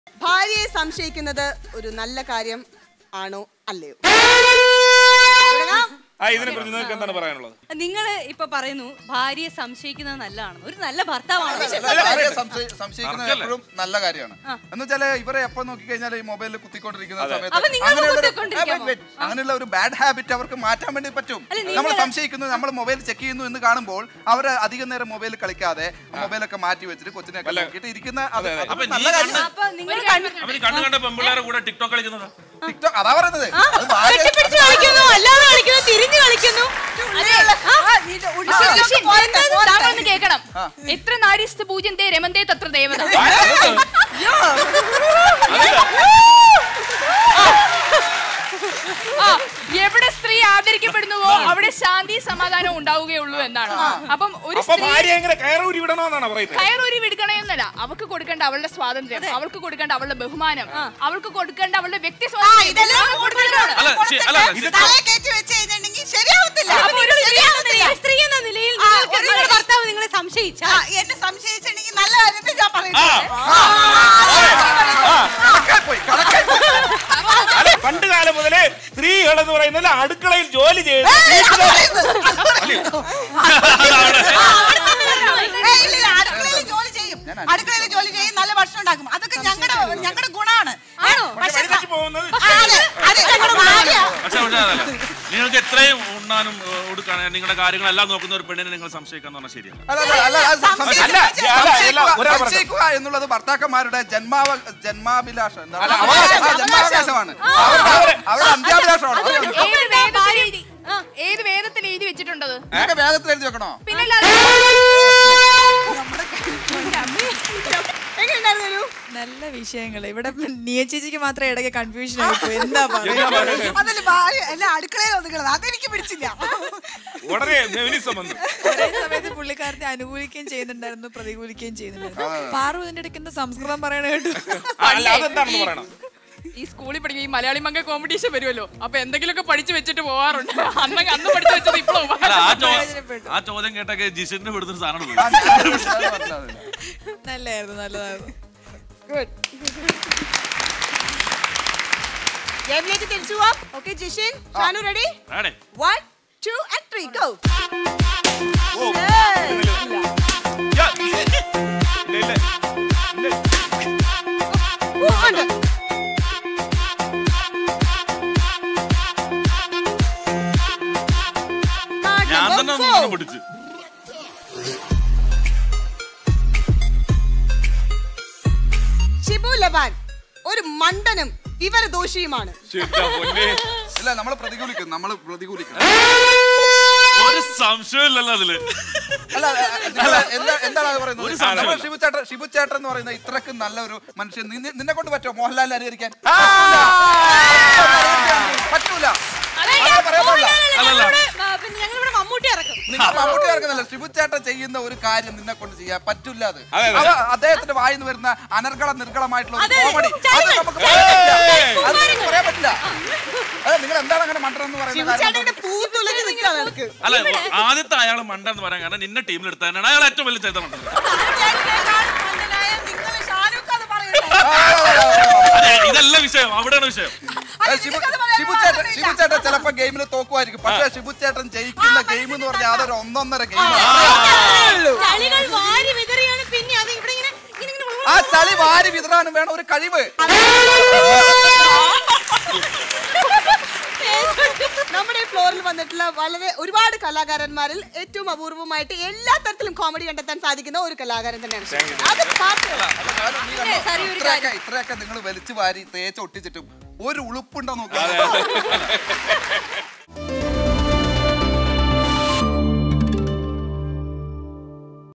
ഭാര്യയെ സംശയിക്കുന്നത് ഒരു നല്ല കാര്യം ആണോ അല്ലയോ തുടങ്ങാം. ആ ഇതിനെ കുറിച്ച് നിങ്ങൾക്ക് എന്താണ് പറയാനുള്ളത് നിങ്ങൾ ഇപ്പൊ പറയുന്നു ഭാര്യയെ സംശയിക്കുന്നത് നല്ലതാണെന്ന് ഒരു നല്ല ഭർത്താവാണ് ഭാര്യയെ സംശയി- സംശയിക്കുന്നത് എപ്പോഴും നല്ല കാര്യമാണ് എന്ന് വെച്ചാല് ഇവരെ എപ്പോ നോക്കിക്കഴിഞ്ഞാൽ ഈ മൊബൈലിൽ കുത്തിക്കൊണ്ടിരിക്കുന്ന സമയത്ത് അപ്പൊ നിങ്ങൾ അങ്ങനെയുള്ള ഒരു- കുത്തിക്കൊണ്ടിരിക്കാമോ? wait, wait. അങ്ങനെയുള്ള ഒരു ബാഡ് ഹാബിറ്റ് അവർക്ക് മാറ്റാൻ വേണ്ടി പറ്റും നമ്മൾ സംശയിക്കുന്നു നമ്മൾ മൊബൈൽ ചെക്ക് ചെയ്യുന്നു എന്ന് കാണുമ്പോൾ അവർ അധികം നേരം മൊബൈൽ കളിക്കാതെ മൊബൈലൊക്കെ മാറ്റി വെച്ചിട്ട് കൊച്ചിനെയൊക്കെ നോക്കിയിട്ട് ഇരിക്കുന്ന അത് അത് അപ്പൊ നല്ല നീ കാര്യം അപ്പൊ നിങ്ങൾ അവര് കണ്ണു കണ്ട പെമ്പിള്ളേരെ കൂടെ ടിക്ടോക്ക് കളിക്കുന്നതാ ടിക്ടോക്ക് അതാ പറയുന്നത് അത് ഭാര്യ കെട്ടിപ്പിടിച്ച് കളിക്കുന്നു അല്ലാതെ കളിക്കുന്നു തിരിഞ്ഞു കളിക്കുന്നു അതെ ആ, താങ്കളൊന്ന് കേൾക്കണം എത്ര നാരിസ്ഥ പൂജ്യം തേ രമന്തേ തത്ര ദേവത ആ, എവിടെ സ്ത്രീ ആദരിക്കപ്പെടുന്നുവോ അവിടെ ശാന്തി സമാധാനം ഉണ്ടാവുകയുള്ളൂ എന്നാണ് അപ്പം ഒരു അപ്പൊ സ്ത്രീ ഭാര്യ എങ്ങനെ കയറൂരി വിടണമെന്നാണ് പറയുന്നത് കയറൂരി വിടുക്കണമെന്നല്ല അവൾക്ക് കൊടുക്കേണ്ട അവളുടെ സ്വാതന്ത്ര്യം അവൾക്ക് കൊടുക്കേണ്ട അവളുടെ ബഹുമാനം അവൾക്ക് കൊടുക്കേണ്ട അവളുടെ വ്യക്തി ഇതെല്ലാം കൊടുത്തിട്ടാണ്. അല്ല ശരി, അല്ല അല്ല, ശരി. തലയെ കയറ്റി വെച്ച് കഴിഞ്ഞിട്ടുണ്ടെങ്കിൽ ശരിയാവത്തില്ല അപ്പൊ ഒരു സ്ത്രീ എന്ന നിലയിൽ- സ്ത്രീ എന്ന നിലയിൽ ആ, നിങ്ങൾക്ക് ഒരു നിങ്ങളുടെ ഭർത്താവ് നിങ്ങളെ സംശയിച്ച ആ, എന്നെ സംശയിച്ചിട്ടുണ്ടെങ്കിൽ നല്ല കാര്യത്തെ ഞാൻ പറയുന്നത് കണക്കായി പോയി കണക്കായി പോയി അല്ല പണ്ട് കാലം മുതലേ സ്ത്രീകൾ എന്ന് പറയുന്നത് അടുക്കളയിൽ ജോലി ചെയ്യുന്ന ഏയ് ഇല്ല, ഇല്ല, അടുക്കളയിൽ ജോലി ചെയ്യും അടുക്കളയിൽ ജോലി ചെയ്യും നല്ല ഭക്ഷണം ഉണ്ടാക്കും അതൊക്കെ ഞങ്ങളുടെ ഞങ്ങളുടെ ഗുണമാണ് ആണോ പക്ഷെ വഴിതെറ്റി പോകുന്നത് ആ, അതെ, അത് ഞങ്ങളുടെ ഭാര്യ പക്ഷെ പക്ഷേ അതല്ല നിങ്ങൾക്ക് എത്രയും ഉണ്ണാനും ഏഹ്, ഉടുക്കാനും നിങ്ങളുടെ കാര്യങ്ങളെല്ലാം നോക്കുന്ന ഒരു പെണ്ണിനെ നിങ്ങൾ സംശയിക്കാന്ന് പറഞ്ഞാൽ ശരിയല്ല അല്ല, അല്ല, അല്ല, അത് സം- സംശയിക്കുക. അല്ല, അല്ല, അല്ല, സംശയിക്കുക- ഒരാൾ പറഞ്ഞു. സംശയിക്കുക എന്നുള്ളത് ഭർത്താക്കന്മാരുടെ ജന്മാവ ജന്മാഭിലാഷം എന്താണ്? അല്ല, ആ, അവകാശം. ജന്മാവകാശമാണ് അവരുടെ അവരുടെ അന്ത്യാഭിലാഷമാണ് ഏത് വേദത്തിൽ എഴുതി ഏത് വേദത്തിൽ എഴുതി വെച്ചിട്ടുണ്ടത് ഇതൊക്കെ വേദത്തിൽ എഴുതി വെക്കണോ പിന്നല്ലാതെ എങ്ങനെയുണ്ടായിരുന്നു ഒരു? നല്ല വിഷയങ്ങൾ ഇവിടെ നിയ ചേച്ചിക്ക് മാത്രമേ ഇടയ്ക്ക് കൺഫ്യൂഷൻ ആയിപ്പോയി എന്താ പറയുക അതല്ല ഭാര്യ അല്ല അടുക്കളയിൽ ഒതുങ്ങണത് അതെനിക്ക് പിടിച്ചില്ല ഉടനെ ഫെമിനിസം വന്നു ഒരേ സമയത്ത് പുള്ളിക്കാരത്തെ അനുകൂലിക്കുകയും ചെയ്യുന്നുണ്ടായിരുന്നു പ്രതികൂലിക്കുകയും ചെയ്യുന്നുണ്ടായിരുന്നു പാറു ഇതിന്റെ ഇടയ്ക്ക് എന്താ സംസ്കൃതം പറയണ കേട്ടു ആ, അല്ല അതെന്താണെന്ന് പറയണം ഈ സ്കൂളിൽ പഠിക്കുന്ന ഈ മലയാളി മംഗ കോമ്പറ്റീഷൻ വരുമല്ലോ അപ്പൊ എന്തെങ്കിലുമൊക്കെ പഠിച്ചു വെച്ചിട്ട് പോവാറുണ്ട് അന്ന് അന്ന് പഠിച്ചു വെച്ചത് ഇപ്പോഴും അല്ല ആ ചോ പ്രയോജനപ്പെട്ടു. ആ ചോദ്യം കേട്ടൊക്കെ ജിഷിന്റെ വിടുന്ന സാധനം ആ, ഞാൻ- അത് മനസ്സിലാവില്ല. നല്ലായിരുന്നു നല്ലതായിരുന്നു ഗെയിമിലേക്ക് തിരിച്ചു പോവാം ഓക്കെ ജിഷിൻ ഷാനു റെഡി ആടെ one two and three go oh yeah. ഇല്ല, ഇല്ല. ഇല്ല. ഞാൻ തന്നെ ഒന്നും പിടിച്ചു ഷിബു ലബാൻ ഒരു മണ്ടനും വിവരദോഷിയുമാണ് ശ്ശെടാ പൊന്നേ. ഇല്ല നമ്മൾ പ്രതികൂലിക്കും നമ്മൾ പ്രതികൂലിക്കും ഒരു സംശയമില്ലല്ലോ അതില് അല്ല നിങ്ങൾ എന്താ എന്താണ് അത് പറയുന്നത് ഒരു സംശയമില്ല. നമ്മൾ ഷിബു ചേട്ടൻ ഷിബു ചേട്ടൻ എന്ന് പറയുന്ന ഇത്രക്ക് നല്ലൊരു മനുഷ്യൻ നിന്നെ- നിന്നെ കൊണ്ട് പറ്റുമോ മോഹൻലാലിനെ അനുകരിക്കാൻ പറ്റൂല അങ്ങനെ പറയാൻ പാടില്ല. അല്ലല്ല പിന്നെ ഞങ്ങളിവിടെ മമ്മൂട്ടി ഇറക്കും നിങ്ങൾ മമ്മൂട്ടി ഇറക്കുന്നില്ല ഷിബു ചേട്ടൻ ചെയ്യുന്ന ഒരു കാര്യം നിന്നെ കൊണ്ട് ചെയ്യാൻ പറ്റൂല അത് അതെ, അതെ. അവ അദ്ദേഹത്തിന്റെ വായിന്ന് വരുന്ന അനർഗള നിർഗളമായിട്ടുള്ള ഒരു അതെ, അതെ. കോമഡി അത് ചളികൾ. നമുക്ക് പറയാൻ പറ്റില്ല. ഏയ്. അത് നമുക്ക് പറയാൻ പറ്റില്ല അതെ നിങ്ങൾ എന്താണ് അങ്ങനെ മണ്ടൻ എന്ന് പറയുന്ന കാര്യം ചേട്ടന്റെ പൂത്തുലഞ്ഞ് നിൽക്കാണ് എനിക്ക് അല്ല ആദ്യത്തെ അയാൾ മണ്ടെന്ന് പറയാൻ കാരണം നിന്നെ ടീമിൽ എടുത്തതാണ് അയാൾ ഏറ്റവും വലിയ ചരിത്രം മണ്ടൻ നിങ്ങൾ ഷാരൂഖ് അത് പറയണ്ടേ അതെ ഇതല്ല വിഷയം അവിടെയാണ് വിഷയം ഏ, ഷിബു ഷിബു ചേട്ടൻ ഷിബു ചേട്ടൻ ചിലപ്പോ ഗെയിമിൽ തോക്കുമായിരിക്കും പക്ഷേ ഷിബു ചേട്ടൻ ജയിക്കുന്ന ഗെയിം എന്ന് പറഞ്ഞാൽ അതൊരു ഒന്നൊന്നര ഗെയിമാണ് ചളികൾ വാരി വിതറിയാണ് പിന്നെ അത് ഇവിടെ ഇങ്ങനെ ഇങ്ങനെ ഇങ്ങനെ ആ ചളി വാരി വിതറാനും വേണം ഒരു കഴിവ് നമ്മുടെ ഈ ഫ്ലോറിൽ വന്നിട്ടുള്ള വളരെ ഒരുപാട് കലാകാരന്മാരിൽ ഏറ്റവും അപൂർവമായിട്ട് എല്ലാ തരത്തിലും കോമഡി കണ്ടെത്താൻ സാധിക്കുന്ന ഒരു കലാകാരൻ തന്നെയാണ് ഷിബു. അത് മാത്രമല്ല അല്ല, കാരണം നീ കണ്ടോ? സരി ഒരു ഇത്രയൊക്കെ ഇത്രയൊക്കെ നിങ്ങൾ വലിച്ചു വാരി തേച്ച് ഒട്ടിച്ചിട്ടും ഒരു ഉളുപ്പുണ്ടോ നോക്കി